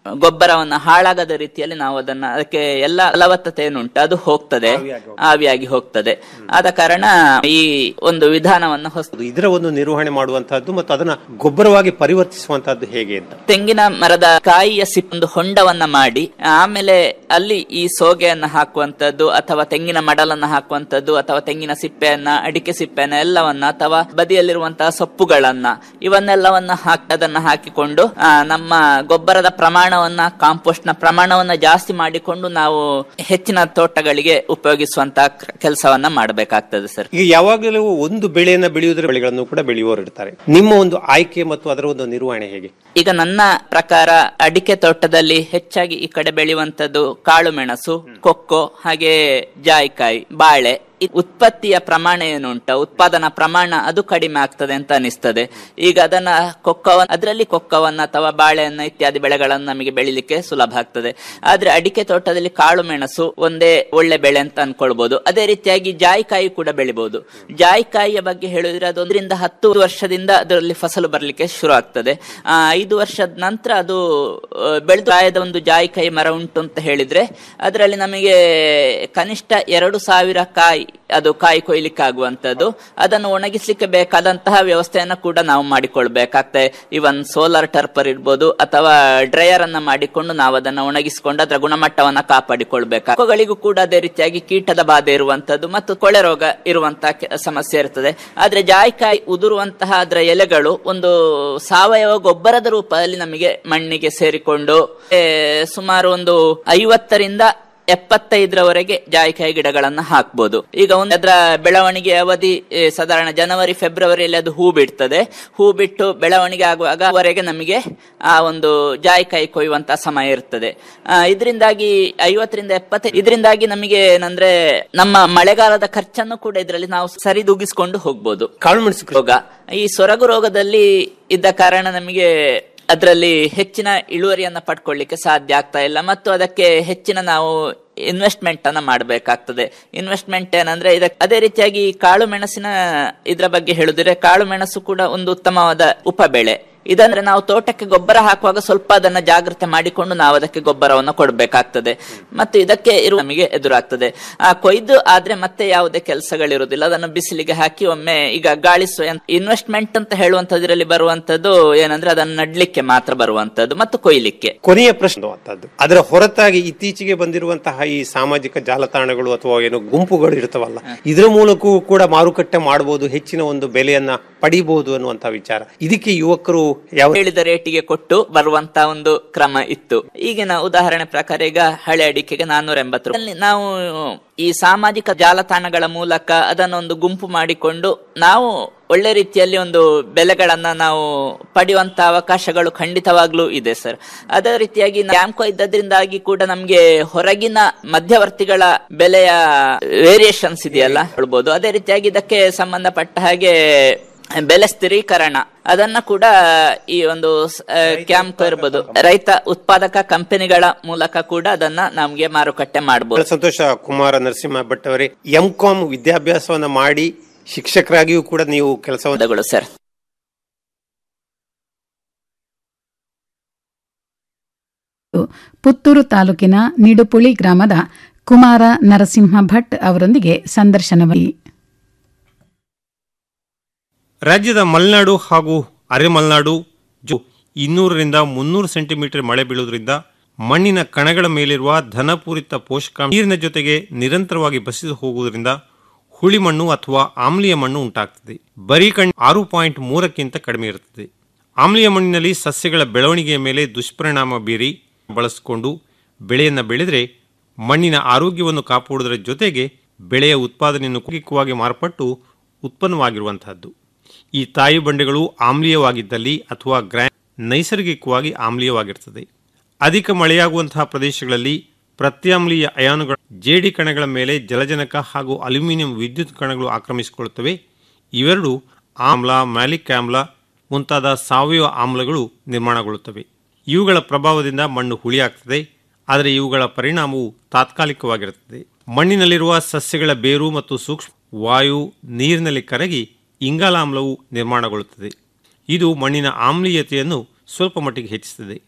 ಗೊಬ್ಬರವನ್ನ ಹಾಳಾಗದ ರೀತಿಯಲ್ಲಿ ನಾವು ಅದನ್ನ ಅದಕ್ಕೆ ಎಲ್ಲ ಫಲವತ್ತತೆ ಏನುಂಟು ಅದು ಹೋಗ್ತದೆ ಆವಿಯಾಗಿ ಹೋಗ್ತದೆ ಆದ ಕಾರಣ ಈ ಒಂದು ವಿಧಾನವನ್ನ ಹೊಸ
ಇದರ ಒಂದು ನಿರ್ವಹಣೆ ಮಾಡುವಂತಹದ್ದು ಮತ್ತು ಅದನ್ನ ಗೊಬ್ಬರವಾಗಿ ಪರಿವರ್ತಿಸುವಂತಹದ್ದು ಹೇಗೆ ಅಂತ
ತೆಂಗಿನ ಮರದ ಕಾಯಿಯ ಸಿಪ್ ಒಂದು ಹೊಂಡವನ್ನ ಮಾಡಿ ಆಮೇಲೆ ಅಲ್ಲಿ ಈ ಸೋಗೆಯನ್ನ ಹಾಕುವಂತದ್ದು ಅಥವಾ ತೆಂಗಿನ ಮಡಲನ್ನ ಹಾಕುವಂತದ್ದು ಅಥವಾ ತೆಂಗಿನ ಸಿಪ್ಪೆಯನ್ನ ಅಡಿಕೆ ಸಿಪ್ಪೆಯನ್ನ ಎಲ್ಲವನ್ನ ಅಥವಾ ಬದಿಯಲ್ಲಿರುವಂತಹ ಸೊಪ್ಪುಗಳನ್ನ ಇವನ್ನೆಲ್ಲವನ್ನ ಹಾಕಿ ಅದನ್ನ ಹಾಕಿಕೊಂಡು ಆ, ನಮ್ಮ ಗೊಬ್ಬರದ ಪ್ರಮಾಣವನ್ನ ಕಾಂಪೋಸ್ಟ್ ನ ಪ್ರಮಾಣವನ್ನ ಜಾಸ್ತಿ ಮಾಡಿಕೊಂಡು ನಾವು ಹೆಚ್ಚಿನ ತೋಟಗಳಿಗೆ ಉಪಯೋಗಿಸುವಂತಹ ಕೆಲಸವನ್ನ ಮಾಡಬೇಕಾಗ್ತದೆ ಸರ್
ಈಗ ಯಾವಾಗಲೂ ಒಂದು ಬೆಳೆಯನ್ನ ಬೆಳೆಯುವುದರ ಬೆಳೆಗಳನ್ನು ಕೂಡ ಬೆಳೆಯುವವರು ಇರ್ತಾರೆ ನಿಮ್ಮ ಒಂದು ಆಯ್ಕೆ ಮತ್ತು ಅದರ ಒಂದು ನಿರ್ವಹಣೆ ಹೇಗೆ
ಈಗ ನನ್ನ ಪ್ರಕಾರ ಅಡಿಕೆ ತೋಟದಲ್ಲಿ ಹೆಚ್ಚಾಗಿ ಈ ಕಡೆ ಬೆಳೆಯುವಂತದ್ದು ಕಾಳು ಮೆಣಸು ಕೊಕ್ಕೋ ಹಾಗೆ ಜಾಯಿಕಾಯಿ ಬಾಳೆ ಈ ಉತ್ಪತ್ತಿಯ ಪ್ರಮಾಣ ಏನುಂಟ ಉತ್ಪಾದನಾ ಪ್ರಮಾಣ ಅದು ಕಡಿಮೆ ಆಗ್ತದೆ ಅಂತ ಅನಿಸ್ತದೆ ಈಗ ಅದನ್ನ ಕೊಕ್ಕವನ್ನ ಅದರಲ್ಲಿ ಕೊಕ್ಕವನ್ನ ಅಥವಾ ಬಾಳೆಯನ್ನ ಇತ್ಯಾದಿ ಬೆಳೆಗಳನ್ನು ನಮಗೆ ಬೆಳಿಲಿಕ್ಕೆ ಸುಲಭ ಆಗ್ತದೆ ಆದ್ರೆ ಅಡಿಕೆ ತೋಟದಲ್ಲಿ ಕಾಳು ಮೆಣಸು ಒಂದೇ ಒಳ್ಳೆ ಬೆಳೆ ಅಂತ ಅನ್ಕೊಳ್ಬಹುದು ಅದೇ ರೀತಿಯಾಗಿ ಜಾಯಿಕಾಯಿ ಕೂಡ ಬೆಳಿಬಹುದು ಜಾಯಿಕಾಯಿಯ ಬಗ್ಗೆ ಹೇಳಿದ್ರೆ ಅದೊಂದರಿಂದ ಹತ್ತು ವರ್ಷದಿಂದ ಅದರಲ್ಲಿ ಫಸಲು ಬರಲಿಕ್ಕೆ ಶುರು ಆಗ್ತದೆ ಆ, ಐದು ವರ್ಷದ ನಂತರ ಅದು ಆ, ಬೆಳೆದು ಪ್ರಾಯದ ಒಂದು ಜಾಯಿಕಾಯಿ ಮರ ಉಂಟು ಅಂತ ಹೇಳಿದ್ರೆ ಅದರಲ್ಲಿ ನಮಗೆ ಕನಿಷ್ಠ ಎರಡು ಸಾವಿರ ಕಾಯಿ ಅದು ಕಾಯಿ ಕೊಯ್ಲಿಕ್ಕೆ ಆಗುವಂತದ್ದು ಅದನ್ನು ಒಣಗಿಸ್ಲಿಕ್ಕೆ ಬೇಕಾದಂತಹ ವ್ಯವಸ್ಥೆಯನ್ನ ಕೂಡ ನಾವು ಮಾಡಿಕೊಳ್ಬೇಕಾಗ್ತದೆ ಇವನ್ ಸೋಲಾರ್ ಟರ್ಪರ್ ಇರ್ಬೋದು ಅಥವಾ ಡ್ರೈಯರ್ ಅನ್ನ ಮಾಡಿಕೊಂಡು ನಾವು ಅದನ್ನ ಒಣಗಿಸಿಕೊಂಡು ಅದರ ಗುಣಮಟ್ಟವನ್ನ ಕಾಪಾಡಿಕೊಳ್ಬೇಕು ಗಳಿಗೂ ಕೂಡ ಅದೇ ರೀತಿಯಾಗಿ ಕೀಟದ ಬಾಧೆ ಇರುವಂತದ್ದು ಮತ್ತು ಕೊಳೆ ರೋಗ ಇರುವಂತಹ ಕೆ- ಸಮಸ್ಯೆ ಇರ್ತದೆ ಆದ್ರೆ ಜಾಯಿಕಾಯಿ ಉದುರುವಂತಹ ಅದರ ಎಲೆಗಳು ಒಂದು ಸಾವಯವ ಗೊಬ್ಬರದ ರೂಪದಲ್ಲಿ ನಮಗೆ ಮಣ್ಣಿಗೆ ಸೇರಿಕೊಂಡು ಏ, ಸುಮಾರು ಒಂದು ಐವತ್ತರಿಂದ ಎಪ್ಪತ್ತೈದರವರೆಗೆ ಜಾಯಿಕಾಯಿ ಗಿಡಗಳನ್ನ ಹಾಕ್ಬೋದು ಈಗ ಒಂದು ಅದರ ಬೆಳವಣಿಗೆ ಅವಧಿ ಏ, ಸಾಧಾರಣ ಜನವರಿ ಫೆಬ್ರವರಿಯಲ್ಲಿ ಅದು ಹೂ ಬಿಡ್ತದೆ ಹೂ ಬಿಟ್ಟು ಬೆಳವಣಿಗೆ ಆಗುವಾಗ ವರೆಗೆ ನಮಗೆ ಆ ಒಂದು ಜಾಯಿಕಾಯಿ ಕೊಯ್ಯುವಂತ ಸಮಯ ಇರ್ತದೆ ಆ, ಇದರಿಂದಾಗಿ ಐವತ್ತರಿಂದ ಎಪ್ಪತ್ತೈದು ಇದರಿಂದಾಗಿ ನಮಗೆ ಏನಂದ್ರೆ ನಮ್ಮ ಮಳೆಗಾಲದ ಖರ್ಚನ್ನು ಕೂಡ ಇದರಲ್ಲಿ ನಾವು ಸರಿದೂಗಿಸ್ಕೊಂಡು ಹೋಗ್ಬೋದು
ಕಾಳುಮೆಣಸು
ರೋಗ ಈ ಸೊರಗು ರೋಗದಲ್ಲಿ ಇದ್ದ ಕಾರಣ ನಮಗೆ ಅದರಲ್ಲಿ ಹೆಚ್ಚಿನ ಇಳುವರಿಯನ್ನ ಪಡ್ಕೊಳ್ಳಿಕ್ಕೆ ಸಾಧ್ಯ ಆಗ್ತಾ ಇಲ್ಲ ಮತ್ತು ಅದಕ್ಕೆ ಹೆಚ್ಚಿನ ನಾವು ಇನ್ವೆಸ್ಟ್ಮೆಂಟ್ ಅನ್ನ ಮಾಡಬೇಕಾಗ್ತದೆ ಇನ್ವೆಸ್ಟ್ಮೆಂಟ್ ಏನಂದ್ರೆ ಇದಕ್ಕೆ ಅದೇ ರೀತಿಯಾಗಿ ಕಾಳು ಮೆಣಸಿನ ಇದ್ರ ಬಗ್ಗೆ ಹೇಳಿದ್ರೆ ಕಾಳು ಮೆಣಸು ಕೂಡ ಒಂದು ಉತ್ತಮವಾದ ಉಪಬೆಳೆ ಇದಂದ್ರೆ ನಾವು ತೋಟಕ್ಕೆ ಗೊಬ್ಬರ ಹಾಕುವಾಗ ಸ್ವಲ್ಪ ಅದನ್ನ ಜಾಗ್ರತೆ ಮಾಡಿಕೊಂಡು ನಾವು ಅದಕ್ಕೆ ಗೊಬ್ಬರವನ್ನು ಕೊಡಬೇಕಾಗ್ತದೆ ಮತ್ತು ಇದಕ್ಕೆ ಇರುವ ನಮಗೆ ಎದುರಾಗ್ತದೆ ಆ ಕೊಯ್ದು ಆದ್ರೆ ಮತ್ತೆ ಯಾವುದೇ ಕೆಲಸಗಳಿರುವುದಿಲ್ಲ ಅದನ್ನು ಬಿಸಿಲಿಗೆ ಹಾಕಿ ಒಮ್ಮೆ ಈಗ ಗಾಳಿಸುವ ಇನ್ವೆಸ್ಟ್ಮೆಂಟ್ ಅಂತ ಹೇಳುವಂತದ್ರಲ್ಲಿ ಬರುವಂತದ್ದು ಏನಂದ್ರೆ ಅದನ್ನು ನಡ್ಲಿಕ್ಕೆ ಮಾತ್ರ ಬರುವಂತದ್ದು ಮತ್ತು ಕೊಯ್ಲಿಕ್ಕೆ
ಕೊನೆಯ ಪ್ರಶ್ನೆ ಅಂತದ್ದು ಅದರ ಹೊರತಾಗಿ ಇತ್ತೀಚೆಗೆ ಬಂದಿರುವಂತಹ ಈ ಸಾಮಾಜಿಕ ಜಾಲತಾಣಗಳು ಅಥವಾ ಏನು ಗುಂಪುಗಳು ಇರ್ತವಲ್ಲ ಇದರ ಮೂಲಕವೂ ಕೂಡ ಮಾರುಕಟ್ಟೆ ಮಾಡಬಹುದು ಹೆಚ್ಚಿನ ಒಂದು ಬೆಲೆಯನ್ನ ಪಡಿಬಹುದು ಅನ್ನುವಂತಹ ವಿಚಾರ ಇದಕ್ಕೆ ಯುವಕರು ಯಾವ
ಹೇಳಿದ ರೇಟಿಗೆ ಕೊಟ್ಟು ಬರುವಂತ ಒಂದು ಕ್ರಮ ಇತ್ತು ಈಗಿನ ಉದಾಹರಣೆ ಪ್ರಕಾರ ಈಗ ಹಳೆ ಅಡಿಕೆಗೆ ನಾನ್ನೂರ ಎಂಬತ್ತು ರೂಪಾಯಿ. ನಾವು ಈ ಸಾಮಾಜಿಕ ಜಾಲತಾಣಗಳ ಮೂಲಕ ಅದನ್ನೊಂದು ಗುಂಪು ಮಾಡಿಕೊಂಡು ನಾವು ಒಳ್ಳೆ ರೀತಿಯಲ್ಲಿ ಒಂದು ಬೆಲೆಗಳನ್ನ ನಾವು ಪಡೆಯುವಂತ ಅವಕಾಶಗಳು ಖಂಡಿತವಾಗ್ಲೂ ಇದೆ ಸರ್ ಅದೇ ರೀತಿಯಾಗಿ ಕ್ಯಾಂಕೋ ಇದ್ದದ್ರಿಂದಾಗಿ ಕೂಡ ನಮ್ಗೆ ಹೊರಗಿನ ಮಧ್ಯವರ್ತಿಗಳ ಬೆಲೆಯ ವೇರಿಯೇಷನ್ಸ್ ಇದೆಯಲ್ಲ ಹೇಳ್ಬೋದು ಅದೇ ರೀತಿಯಾಗಿ ಇದಕ್ಕೆ ಸಂಬಂಧಪಟ್ಟ ಹಾಗೆ ಬೆಲೆ ಸ್ಥಿರೀಕರಣ ಅದನ್ನ ಕೂಡ ಈ ಒಂದು ಕ್ಯಾಂಪ್ ಇರ್ಬೋದು ರೈತ ಉತ್ಪಾದಕ ಕಂಪನಿಗಳ ಮೂಲಕ ಕೂಡ ಅದನ್ನ ನಮ್ಗೆ ಮಾರುಕಟ್ಟೆ ಮಾಡಬಹುದು
ಬಹಳ ಸಂತೋಷ ಕುಮಾರ ನರಸಿಂಹ ಭಟ್ ಅವರೇ ಎಂ ಕಾಮ್ ವಿದ್ಯಾಭ್ಯಾಸವನ್ನ ಮಾಡಿ ಶಿಕ್ಷಕರಾಗಿಯೂ ಕೂಡ ನೀವು ಕೆಲಸವನ್ನು
ಸರ್
ಪುತ್ತೂರು ತಾಲೂಕಿನ ನಿಡುಪುಳಿ ಗ್ರಾಮದ ಕುಮಾರ ನರಸಿಂಹ ಭಟ್ ಅವರೊಂದಿಗೆ ಸಂದರ್ಶನವಾಗಿ
ರಾಜ್ಯದ ಮಲೆನಾಡು ಹಾಗೂ ಅರೆಮಲೆನಾಡು ಜು ಇನ್ನೂರರಿಂದ ಮುನ್ನೂರು ಸೆಂಟಿಮೀಟರ್ ಮಳೆ ಬೀಳುವುದರಿಂದ ಮಣ್ಣಿನ ಕಣಗಳ ಮೇಲಿರುವ ಧನಪೂರಿತ ಪೋಷಕಾಂಶ ನೀರಿನ ಜೊತೆಗೆ ನಿರಂತರವಾಗಿ ಬಸಿದು ಹೋಗುವುದರಿಂದ ಹುಳಿ ಮಣ್ಣು ಅಥವಾ ಆಮ್ಲೀಯ ಮಣ್ಣು ಉಂಟಾಗ್ತದೆ ಬರೀ ಕಣ್ಣು ಆರು ಪಾಯಿಂಟ್ ಮೂರಕ್ಕಿಂತ ಕಡಿಮೆ ಇರುತ್ತದೆ ಆಮ್ಲೀಯ ಮಣ್ಣಿನಲ್ಲಿ ಸಸ್ಯಗಳ ಬೆಳವಣಿಗೆಯ ಮೇಲೆ ದುಷ್ಪರಿಣಾಮ ಬೀರಿ ಬಳಸಿಕೊಂಡು ಬೆಳೆಯನ್ನು ಬೆಳೆದರೆ ಮಣ್ಣಿನ ಆರೋಗ್ಯವನ್ನು ಕಾಪಾಡುವುದರ ಜೊತೆಗೆ ಬೆಳೆಯ ಉತ್ಪಾದನೆಯನ್ನು ಕುಗ್ಗಿಕವಾಗಿ ಮಾರ್ಪಟ್ಟು ಉತ್ಪನ್ನವಾಗಿರುವಂತಹದ್ದು ಈ ತಾಯಿ ಬಂಡೆಗಳು ಆಮ್ಲೀಯವಾಗಿದ್ದಲ್ಲಿ ಅಥವಾ ಗ್ರ್ಯಾ ನೈಸರ್ಗಿಕವಾಗಿ ಆಮ್ಲೀಯವಾಗಿರ್ತದೆ ಅಧಿಕ ಮಳೆಯಾಗುವಂತಹ ಪ್ರದೇಶಗಳಲ್ಲಿ ಪ್ರತ್ಯಾಮ್ಲೀಯ ಅಯಾನುಗಳ ಜೇಡಿ ಕಣಗಳ ಮೇಲೆ ಜಲಜನಕ ಹಾಗೂ ಅಲ್ಯೂಮಿನಿಯಂ ವಿದ್ಯುತ್ ಕಣಗಳು ಆಕ್ರಮಿಸಿಕೊಳ್ಳುತ್ತವೆ ಇವೆರಡು ಆಮ್ಲ ಮ್ಯಾಲಿಕ್ ಆಮ್ಲ ಮುಂತಾದ ಸಾವಯವ ಆಮ್ಲಗಳು ನಿರ್ಮಾಣಗೊಳ್ಳುತ್ತವೆ ಇವುಗಳ ಪ್ರಭಾವದಿಂದ ಮಣ್ಣು ಹುಳಿಯಾಗ್ತದೆ ಆದರೆ ಇವುಗಳ ಪರಿಣಾಮವು ತಾತ್ಕಾಲಿಕವಾಗಿರುತ್ತದೆ ಮಣ್ಣಿನಲ್ಲಿರುವ ಸಸ್ಯಗಳ ಬೇರು ಮತ್ತು ಸೂಕ್ಷ್ಮ ವಾಯು ನೀರಿನಲ್ಲಿ ಕರಗಿ ಇಂಗಾಲಾಮ್ಲವು ನಿರ್ಮಾಣಗೊಳ್ಳುತ್ತದೆ ಇದು ಮಣ್ಣಿನ ಆಮ್ಲೀಯತೆಯನ್ನು ಸ್ವಲ್ಪ ಮಟ್ಟಿಗೆ ಹೆಚ್ಚಿಸುತ್ತದೆ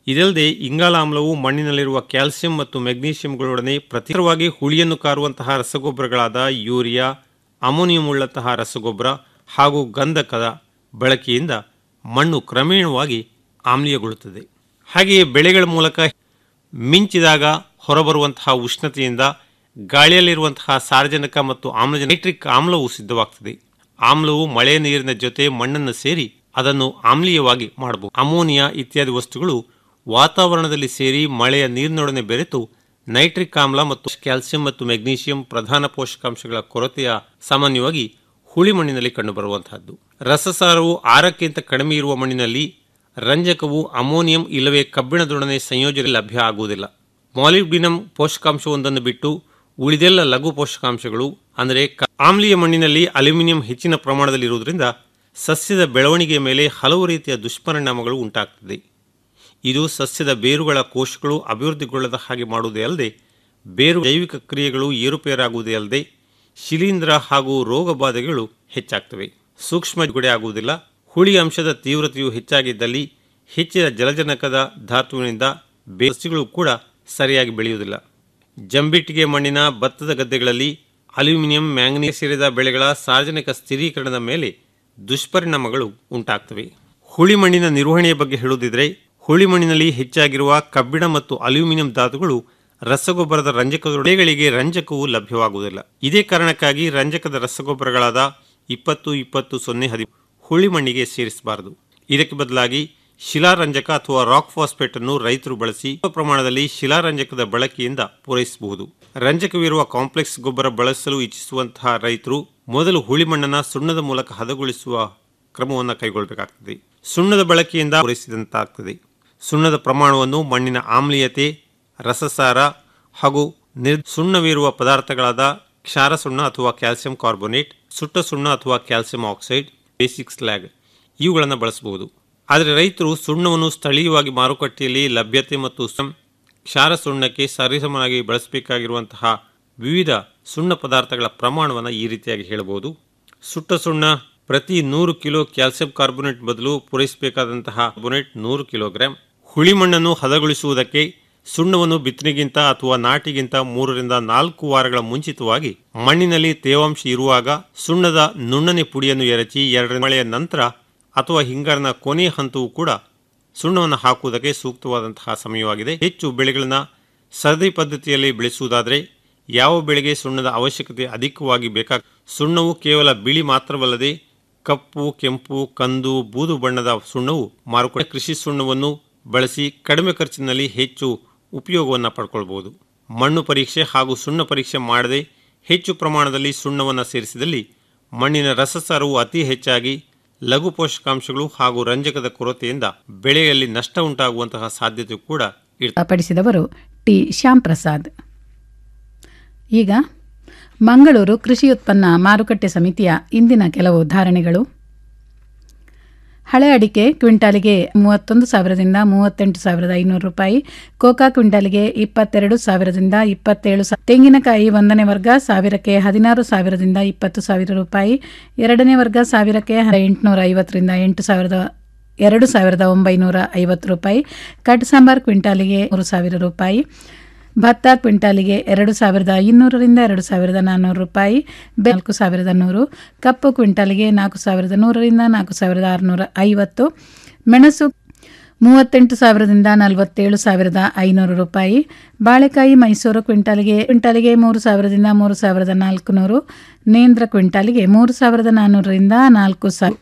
ಇದಲ್ಲದೆ ಇಂಗಾಲಾಮ್ಲವು ಮಣ್ಣಿನಲ್ಲಿರುವ ಕ್ಯಾಲ್ಸಿಯಂ ಮತ್ತು ಮೆಗ್ನೀಷಿಯಂಗಳೊಡನೆ ಪ್ರತಿಕರವಾಗಿ ಹುಳಿಯನ್ನು ಕಾರುವಂತಹ ರಸಗೊಬ್ಬರಗಳಾದ ಯೂರಿಯಾ ಅಮೋನಿಯಂ ಉಳ್ಳಂತಹ ರಸಗೊಬ್ಬರ ಹಾಗೂ ಗಂಧಕದ ಬಳಕೆಯಿಂದ ಮಣ್ಣು ಕ್ರಮೇಣವಾಗಿ ಆಮ್ಲೀಯಗೊಳ್ಳುತ್ತದೆ ಹಾಗೆಯೇ ಬೆಳೆಗಳ ಮೂಲಕ ಮಿಂಚಿದಾಗ ಹೊರಬರುವಂತಹ ಉಷ್ಣತೆಯಿಂದ ಗಾಳಿಯಲ್ಲಿರುವಂತಹ ಸಾರ್ವಜನಿಕ ಮತ್ತು ಆಮ್ಲಜನಕ ನೈಟ್ರಿಕ್ ಆಮ್ಲವು ಸಿದ್ಧವಾಗ್ತದೆ ಆಮ್ಲವು ಮಳೆ ನೀರಿನ ಜೊತೆ ಮಣ್ಣನ್ನು ಸೇರಿ ಅದನ್ನು ಆಮ್ಲೀಯವಾಗಿ ಮಾಡಬಹುದು ಅಮೋನಿಯಾ ಇತ್ಯಾದಿ ವಸ್ತುಗಳು ವಾತಾವರಣದಲ್ಲಿ ಸೇರಿ ಮಳೆಯ ನೀರಿನೊಡನೆ ಬೆರೆತು ನೈಟ್ರಿಕ್ ಆಮ್ಲ ಮತ್ತು ಕ್ಯಾಲ್ಸಿಯಂ ಮತ್ತು ಮೆಗ್ನೀಷಿಯಂ ಪ್ರಧಾನ ಪೋಷಕಾಂಶಗಳ ಕೊರತೆಯ ಸಾಮಾನ್ಯವಾಗಿ ಹುಳಿ ಮಣ್ಣಿನಲ್ಲಿ ಕಂಡುಬರುವಂತಹದ್ದು ರಸಸಾರವು ಆರಕ್ಕಿಂತ ಕಡಿಮೆ ಇರುವ ಮಣ್ಣಿನಲ್ಲಿ ರಂಜಕವು ಅಮೋನಿಯಂ ಇಲ್ಲವೇ ಕಬ್ಬಿಣದೊಡನೆ ಸಂಯೋಜನೆ ಲಭ್ಯ ಆಗುವುದಿಲ್ಲ ಮಾಲಿಬ್ಡಿನಂ ಪೋಷಕಾಂಶವೊಂದನ್ನು ಬಿಟ್ಟು ಉಳಿದೆಲ್ಲ ಲಘು ಪೋಷಕಾಂಶಗಳು ಅಂದರೆ ಕ- ಆಮ್ಲೀಯ ಮಣ್ಣಿನಲ್ಲಿ ಅಲ್ಯೂಮಿನಿಯಂ ಹೆಚ್ಚಿನ ಪ್ರಮಾಣದಲ್ಲಿ ಇರುವುದರಿಂದ ಸಸ್ಯದ ಬೆಳವಣಿಗೆಯ ಮೇಲೆ ಹಲವು ರೀತಿಯ ದುಷ್ಪರಿಣಾಮಗಳು ಉಂಟಾಗ್ತದೆ ಇದು ಸಸ್ಯದ ಬೇರುಗಳ ಕೋಶಗಳು ಅಭಿವೃದ್ಧಿಗೊಳ್ಳದ ಹಾಗೆ ಮಾಡುವುದೇ ಅಲ್ಲದೆ ಬೇರು ಜೈವಿಕ ಕ್ರಿಯೆಗಳು ಏರುಪೇರಾಗುವುದೇ ಅಲ್ಲದೆ ಶಿಲೀಂಧ್ರ ಹಾಗೂ ರೋಗ ಬಾಧೆಗಳು ಹೆಚ್ಚಾಗ್ತವೆ ಸೂಕ್ಷ್ಮ ಗುಡೆ ಆಗುವುದಿಲ್ಲ ಹುಳಿ ಅಂಶದ ತೀವ್ರತೆಯು ಹೆಚ್ಚಾಗಿದ್ದಲ್ಲಿ ಹೆಚ್ಚಿನ ಜಲಜನಕದ ಧಾತುವಿನಿಂದ ಬೇ- ಸಸ್ಯಗಳು ಕೂಡ ಸರಿಯಾಗಿ ಬೆಳೆಯುವುದಿಲ್ಲ ಜಂಬಿಟ್ಟಿಗೆ ಮಣ್ಣಿನ ಭತ್ತದ ಗದ್ದೆಗಳಲ್ಲಿ ಅಲ್ಯೂಮಿನಿಯಂ ಮ್ಯಾಂಗನೀಸ್ ಸೇರಿದ ಬೆಳೆಗಳ ಸಾರ್ವಜನಿಕ ಸ್ಥಿರೀಕರಣದ ಮೇಲೆ ದುಷ್ಪರಿಣಾಮಗಳು ಉಂಟಾಗ್ತವೆ ಹುಳಿ ಮಣ್ಣಿನ ನಿರ್ವಹಣೆಯ ಬಗ್ಗೆ ಹೇಳುವುದಿದ್ರೆ ಹುಳಿ ಮಣ್ಣಿನಲ್ಲಿ ಹೆಚ್ಚಾಗಿರುವ ಕಬ್ಬಿಣ ಮತ್ತು ಅಲ್ಯೂಮಿನಿಯಂ ಧಾತುಗಳು ರಸಗೊಬ್ಬರದ ರಂಜಕದ ಬೆಳೆಗಳಿಗೆ ರಂಜಕವು ಲಭ್ಯವಾಗುವುದಿಲ್ಲ ಇದೇ ಕಾರಣಕ್ಕಾಗಿ ರಂಜಕದ ರಸಗೊಬ್ಬರಗಳಾದ ಇಪ್ಪತ್ತು ಇಪ್ಪತ್ತು ಸೊನ್ನೆ ಹದಿ ಹುಳಿ ಮಣ್ಣಿಗೆ ಸೇರಿಸಬಾರದು ಇದಕ್ಕೆ ಬದಲಾಗಿ ಶಿಲಾರಂಜಕ ಅಥವಾ ರಾಕ್ ಫಾಸ್ಫೇಟ್ ಅನ್ನು ರೈತರು ಬಳಸಿ ಸ್ವಲ್ಪ ಪ್ರಮಾಣದಲ್ಲಿ ಶಿಲಾರಂಜಕದ ಬಳಕೆಯಿಂದ ಪೂರೈಸಬಹುದು ರಂಜಕವಿರುವ ಕಾಂಪ್ಲೆಕ್ಸ್ ಗೊಬ್ಬರ ಬಳಸಲು ಇಚ್ಛಿಸುವಂತಹ ರೈತರು ಮೊದಲು ಹುಳಿ ಮಣ್ಣನ್ನು ಸುಣ್ಣದ ಮೂಲಕ ಹದಗೊಳಿಸುವ ಕ್ರಮವನ್ನು ಕೈಗೊಳ್ಳಬೇಕಾಗ್ತದೆ ಸುಣ್ಣದ ಬಳಕೆಯಿಂದ ಪೂರೈಸಿದಂತಾಗ್ತದೆ ಸುಣ್ಣದ ಪ್ರಮಾಣವನ್ನು ಮಣ್ಣಿನ ಆಮ್ಲೀಯತೆ ರಸಸಾರ ಹಾಗೂ ನಿರ್ ಸುಣ್ಣವಿರುವ ಪದಾರ್ಥಗಳಾದ ಕ್ಷಾರ ಸುಣ್ಣ ಅಥವಾ ಕ್ಯಾಲ್ಸಿಯಂ ಕಾರ್ಬೋನೇಟ್ ಸುಟ್ಟ ಸುಣ್ಣ ಅಥವಾ ಕ್ಯಾಲ್ಸಿಯಂ ಆಕ್ಸೈಡ್ ಬೇಸಿಕ್ ಸ್ಲ್ಯಾಗ್ ಇವುಗಳನ್ನು ಬಳಸಬಹುದು ಆದರೆ ರೈತರು ಸುಣ್ಣವನ್ನು ಸ್ಥಳೀಯವಾಗಿ ಮಾರುಕಟ್ಟೆಯಲ್ಲಿ ಲಭ್ಯತೆ ಮತ್ತು ಸಂ- ಕ್ಷಾರ ಸುಣ್ಣಕ್ಕೆ ಸರಿಸಮನಾಗಿ ಬಳಸಬೇಕಾಗಿರುವಂತಹ ವಿವಿಧ ಸುಣ್ಣ ಪದಾರ್ಥಗಳ ಪ್ರಮಾಣವನ್ನು ಈ ರೀತಿಯಾಗಿ ಹೇಳಬಹುದು ಸುಟ್ಟ ಸುಣ್ಣ ಪ್ರತಿ ನೂರು ಕಿಲೋ ಕ್ಯಾಲ್ಸಿಯಂ ಕಾರ್ಬೋನೇಟ್ ಬದಲು ಪೂರೈಸಬೇಕಾದಂತಹ ಕಾರ್ಬೋನೇಟ್ ನೂರು ಕಿಲೋಗ್ರಾಂ ಹುಳಿ ಮಣ್ಣನ್ನು ಹದಗೊಳಿಸುವುದಕ್ಕೆ ಸುಣ್ಣವನ್ನು ಬಿತ್ತನೆಗಿಂತ ಅಥವಾ ನಾಟಿಗಿಂತ ಮೂರರಿಂದ ನಾಲ್ಕು ವಾರಗಳ ಮುಂಚಿತವಾಗಿ ಮಣ್ಣಿನಲ್ಲಿ ತೇವಾಂಶ ಇರುವಾಗ ಸುಣ್ಣದ ನುಣ್ಣನೆ ಪುಡಿಯನ್ನು ಎರಚಿ ಎರಡನೇ ಮಳೆಯ ನಂತರ ಅಥವಾ ಹಿಂಗಾರಿನ ಕೊನೆಯ ಹಂತವೂ ಕೂಡ ಸುಣ್ಣವನ್ನು ಹಾಕುವುದಕ್ಕೆ ಸೂಕ್ತವಾದಂತಹ ಸಮಯವಾಗಿದೆ ಹೆಚ್ಚು ಬೆಳೆಗಳನ್ನು ಸರದಿ ಪದ್ಧತಿಯಲ್ಲಿ ಬೆಳೆಸುವುದಾದರೆ ಯಾವ ಬೆಳೆಗೆ ಸುಣ್ಣದ ಅವಶ್ಯಕತೆ ಅಧಿಕವಾಗಿ ಬೇಕಾಗ ಸುಣ್ಣವು ಕೇವಲ ಬಿಳಿ ಮಾತ್ರವಲ್ಲದೆ ಕಪ್ಪು ಕೆಂಪು ಕಂದು ಬೂದು ಬಣ್ಣದ ಸುಣ್ಣವು ಮಾರುಕಟ್ಟೆ ಕೃಷಿ ಸುಣ್ಣವನ್ನು ಬಳಸಿ ಕಡಿಮೆ ಖರ್ಚಿನಲ್ಲಿ ಹೆಚ್ಚು ಉಪಯೋಗವನ್ನು ಪಡ್ಕೊಳ್ಬಹುದು ಮಣ್ಣು ಪರೀಕ್ಷೆ ಹಾಗೂ ಸುಣ್ಣ ಪರೀಕ್ಷೆ ಮಾಡದೆ ಹೆಚ್ಚು ಪ್ರಮಾಣದಲ್ಲಿ ಸುಣ್ಣವನ್ನು ಸೇರಿಸಿದಲ್ಲಿ ಮಣ್ಣಿನ ರಸಸಾರವು ಅತಿ ಹೆಚ್ಚಾಗಿ ಲಘು ಪೋಷಕಾಂಶಗಳು ಹಾಗೂ ರಂಜಕದ ಕೊರತೆಯಿಂದ ಬೆಳೆಯಲ್ಲಿ ನಷ್ಟ ಉಂಟಾಗುವಂತಹ ಸಾಧ್ಯತೆ ಕೂಡ ಇರ್ತದೆ
ಪಡಿಸಿದವರು ಟಿ ಶ್ಯಾಮ್ ಪ್ರಸಾದ್ ಈಗ ಮಂಗಳೂರು ಕೃಷಿ ಉತ್ಪನ್ನ ಮಾರುಕಟ್ಟೆ ಸಮಿತಿಯ ಇಂದಿನ ಕೆಲವು ಧಾರಣೆಗಳು ಹಳೆ ಅಡಿಕೆ ಕ್ವಿಂಟಾಲಿಗೆ ಮೂವತ್ತೊಂದು ಸಾವಿರದಿಂದ ಮೂವತ್ತೆಂಟು ಸಾವಿರದ ಐನೂರು ರೂಪಾಯಿ ಕೋಕಾ ಕ್ವಿಂಟಾಲಿಗೆ ಇಪ್ಪತ್ತೆರಡು ಸಾವಿರದಿಂದ ಇಪ್ಪತ್ತೇಳು ಸಾ- ತೆಂಗಿನಕಾಯಿ ಒಂದನೇ ವರ್ಗ ಸಾವಿರಕ್ಕೆ ಹದಿನಾರು ಸಾವಿರದಿಂದ ಇಪ್ಪತ್ತು ಸಾವಿರ ರೂಪಾಯಿ ಎರಡನೇ ವರ್ಗ ಸಾವಿರಕ್ಕೆ ಎಂಟುನೂರ ಐವತ್ತರಿಂದ ಎಂಟು ಸಾವಿರದ ಎರಡು ಸಾವಿರದ ಒಂಬೈನೂರ ಐವತ್ತು ರೂಪಾಯಿ ಕಟ್ ಸಾಂಬಾರ್ ಕ್ವಿಂಟಾಲಿಗೆ ಮೂರು ಸಾವಿರ ರೂಪಾಯಿ ಭತ್ತ ಕ್ವಿಂಟಾಲಿಗೆ ಎರಡು ಸಾವಿರದ ಇನ್ನೂರರಿಂದ ಎರಡು ಸಾವಿರದ ನಾನ್ನೂರು ರೂಪಾಯಿ ಬೆ- ನಾಲ್ಕು ಸಾವಿರದ ನೂರು ಕಪ್ಪು ಕ್ವಿಂಟಾಲಿಗೆ ನಾಲ್ಕು ಸಾವಿರದ ನೂರರಿಂದ ನಾಲ್ಕು ಸಾವಿರದ ಆರುನೂರ ಐವತ್ತು ಮೆಣಸು ಮೂವತ್ತೆಂಟು ಸಾವಿರದಿಂದ ನಲವತ್ತೇಳು ಸಾವಿರದ ಐನೂರು ರೂಪಾಯಿ ಬಾಳೆಕಾಯಿ ಮೈಸೂರು ಕ್ವಿಂಟಾಲಿಗೆ ಕ್ವಿಂಟಾಲಿಗೆ ಮೂರು ಸಾವಿರದಿಂದ ಮೂರು ಸಾವಿರದ ನಾಲ್ಕುನೂರು ನೇಂದ್ರ ಕ್ವಿಂಟಾಲಿಗೆ ಮೂರು ಸಾವಿರದ ನಾನ್ನೂರರಿಂದ ನಾಲ್ಕು ಸಾವಿರ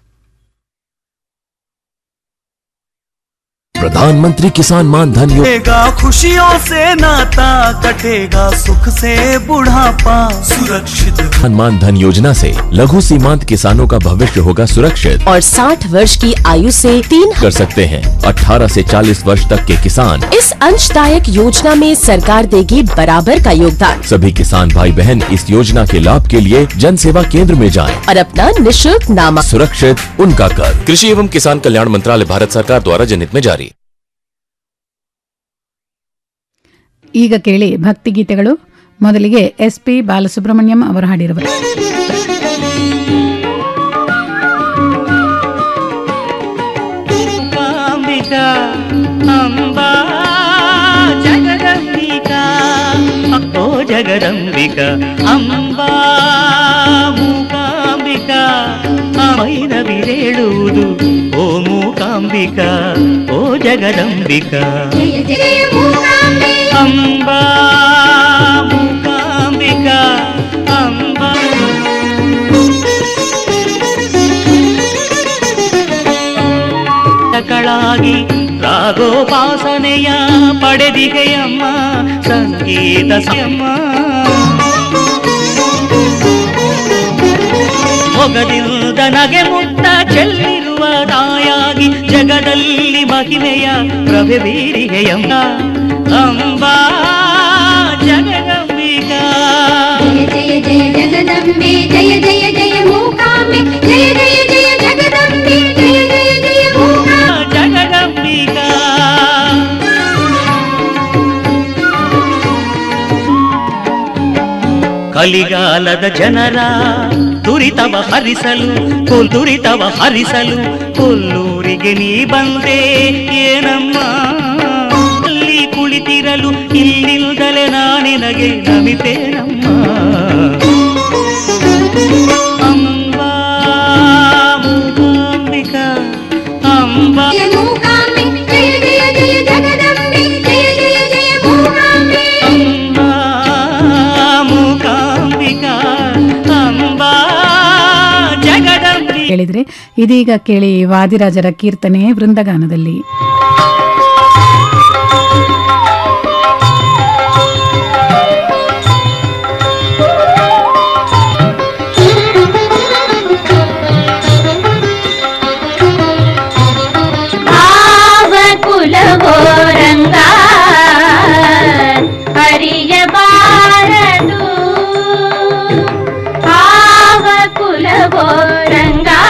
प्रधानमंत्री किसान मान धन योजना
कटेगा खुशियों से नाता कटेगा सुख से बुढ़ापा सुरक्षित
किसान मान धन योजना से लघु सीमांत किसानों का भविष्य होगा सुरक्षित
और 60 वर्ष की आयु से तीन
कर सकते हैं 18 से 40 वर्ष तक के किसान
इस अंशदायक योजना में सरकार देगी बराबर का योगदान
सभी किसान भाई बहन इस योजना के लाभ के लिए जन सेवा केंद्र में जाएं।
और अपना निशुल्क नामा
सुरक्षित उनका कर कृषि एवं किसान कल्याण मंत्रालय भारत सरकार द्वारा जनहित में जारी
ಈಗ ಕೇಳಿ ಭಕ್ತಿಗೀತೆಗಳು ಮೊದಲಿಗೆ ಎಸ್ ಪಿ ಬಾಲಸುಬ್ರಹ್ಮಣ್ಯಂ ಅವರು ಹಾಡಿರುವ
अंबिका ಜಗದಂಬಿಕ ಅಂಬಾ ಮೂಕಾಂಬಿಕ ಮೈನವಿರೇಳುವುದು ಓ ಮೂಕಾಂಬಿಕ ಓ ಜಗದಂಬಿಕ ಅಂಬಾ ಮೂಕಾಂಬಿಕ ಅಂಬಾ ಗಳಾಗಿ ರಾಗೋಪಾಸನೆಯ ಪಡೆದಿಗೆಯಮ್ಮ ಸಂಗೀತ ಸಮ್ಮ ಮೊಗದಿಂದ ನಗೆ ಮುಟ್ಟ ಚೆಲ್ಲಿರುವ ತಾಯಾಗಿ ಜಗದಲ್ಲಿ ಮಹಿಮೆಯ ಪ್ರಭೆ ಬೀರಿಗೆಯಮ್ಮ ಅಂಬಾ ಜಗದಂಬಿಕ
ಜಯ ಜಯ ಜಗದಂಬೆ ಜಯ ಜಯ ಜಯ ಮೂಕಾಂಬೆ ಜಯ ಜಯ ಜಯ ಜಗದಂಬೆ ಜಯ ಜಯ ಜಯ ಮೂಕಾಂಬೆ
ಜಗದಂಬಿಕ ಕಲಿಗಾಲದ ಜನರ ದುರಿತವ ಹರಿಸಲು ಕೊಲ್ ದುರಿತವ ಹರಿಸಲು ಕೊಲ್ಲೂರಿಗೆ ನೀ ಬಂದೆ ಏನಮ್ಮ ಅಲ್ಲಿ ಕುಳಿತಿರಲು ಇಲ್ಲಿಲ್ದಲೆ ನಾನಿನಗೆ ನಮಿತೇನಮ್ಮ ಅಂಬಾ ಮೂಕಾಂಬಿಕ ಅಂಬಾ
ಜಯ ಮೂಕಾಂಬೆ ಜಯ ಜಯ ಜಯ ಜಗದಂಬೆ ಜಯ ಜಯ ಜಯ ಮೂಕಾಂಬೆ
ಅಂಬಾ ಮೂಕಾಂಬಿಕ ಅಂಬಾ ಜಗದಂಬಿ
ಕೇಳಿದ್ರೆ ಇದೀಗ ಕೇಳಿ ವಾದಿರಾಜರ ಕೀರ್ತನೆ ವೃಂದಗಾನದಲ್ಲಿ